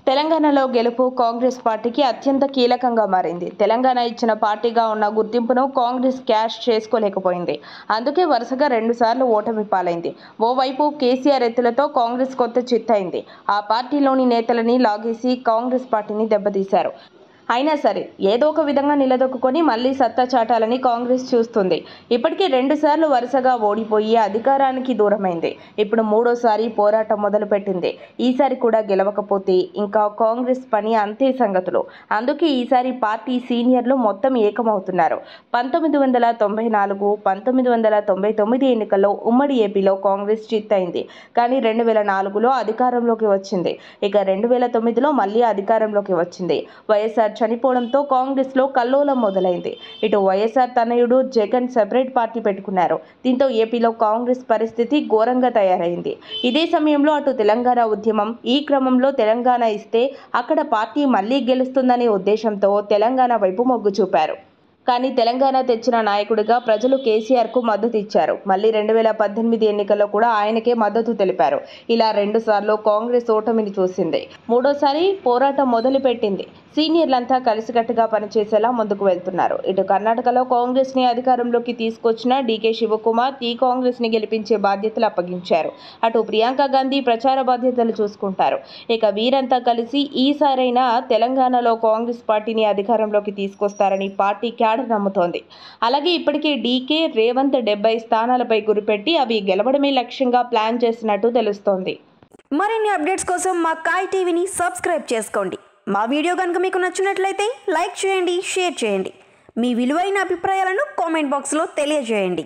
తెలంగాణలో గెలుపు కాంగ్రెస్ పార్టీకి అత్యంత కీలకంగా మారింది తెలంగాణ ఇచ్చిన పార్టీగా ఉన్న గుర్తింపును కాంగ్రెస్ క్యాష్ చేసుకోలేకపోయింది అందుకే వరుసగా రెండుసార్లు ఓటమి పాలైంది ఓవైపు కేసీఆర్ ఎత్తులతో కాంగ్రెస్ కొత్త చిత్తైంది ఆ పార్టీలోని నేతలని లాగేసి కాంగ్రెస్ పార్టీని దెబ్బతీశారు అయినా సరే ఏదో ఒక విధంగా నిలదొక్కుని మళ్ళీ సత్తా చాటాలని కాంగ్రెస్ చూస్తుంది ఇప్పటికే రెండుసార్లు వరుసగా ఓడిపోయి అధికారానికి దూరమైంది ఇప్పుడు మూడోసారి పోరాటం మొదలుపెట్టింది ఈసారి కూడా గెలవకపోతే ఇంకా కాంగ్రెస్ పని అంతే సంగతులు అందుకే ఈసారి పార్టీ సీనియర్లు మొత్తం ఏకమవుతున్నారు పంతొమ్మిది వందల తొంభై నాలుగు పంతొమ్మిది వందల తొంభై తొమ్మిది ఎన్నికల్లో ఉమ్మడి ఏపీలో కాంగ్రెస్ చిత్తైంది కానీ రెండు వేల నాలుగులో అధికారంలోకి వచ్చింది ఇక రెండు వేల తొమ్మిదిలో మళ్ళీ అధికారంలోకి వచ్చింది వైఎస్ఆర్ చనిపోవడంతో కాంగ్రెస్లో కల్లోలం మొదలైంది ఇటు వైఎస్ఆర్ తనయుడు జగన్ సెపరేట్ పార్టీ పెట్టుకున్నారు దీంతో ఏపీలో కాంగ్రెస్ పరిస్థితి ఘోరంగా తయారైంది ఇదే సమయంలో అటు తెలంగాణ ఉద్యమం ఈ క్రమంలో తెలంగాణ ఇస్తే అక్కడ పార్టీ మళ్ళీ గెలుస్తుందనే ఉద్దేశంతో తెలంగాణ వైపు మొగ్గు చూపారు కానీ తెలంగాణ తెచ్చిన నాయకుడిగా ప్రజలు కేసీఆర్కు మద్దతు ఇచ్చారు మళ్ళీ రెండు వేల పద్దెనిమిది ఎన్నికల్లో కూడా ఆయనకే మద్దతు తెలిపారు ఇలా రెండుసార్లు కాంగ్రెస్ ఓటమిని చూసింది మూడోసారి పోరాటం మొదలుపెట్టింది సీనియర్లంతా కలిసికట్టుగా పనిచేసేలా ముందుకు వెళ్తున్నారు ఇటు కర్ణాటకలో కాంగ్రెస్ ని అధికారంలోకి తీసుకొచ్చిన డీకే శివకుమార్ ఈ కాంగ్రెస్ ని గెలిపించే బాధ్యతలు అప్పగించారు అటు ప్రియాంక గాంధీ ప్రచార బాధ్యతలు చూసుకుంటారు ఇక వీరంతా కలిసి ఈసారైనా తెలంగాణలో కాంగ్రెస్ పార్టీని అధికారంలోకి తీసుకొస్తారని పార్టీ క్యాడర్ నమ్ముతోంది అలాగే ఇప్పటికే డీకే రేవంత్ డెబ్బై స్థానాలపై గురిపెట్టి అవి గెలవడమే లక్ష్యంగా ప్లాన్ చేసినట్టు తెలుస్తోంది మరిన్ని అప్డేట్స్ కోసం మా కాయ్ టీవీని సబ్స్క్రైబ్ చేసుకోండి మా వీడియో కనుక మీకు నచ్చినట్లయితే లైక్ చేయండి షేర్ చేయండి మీ విలువైన అభిప్రాయాలను కామెంట్ బాక్స్లో తెలియజేయండి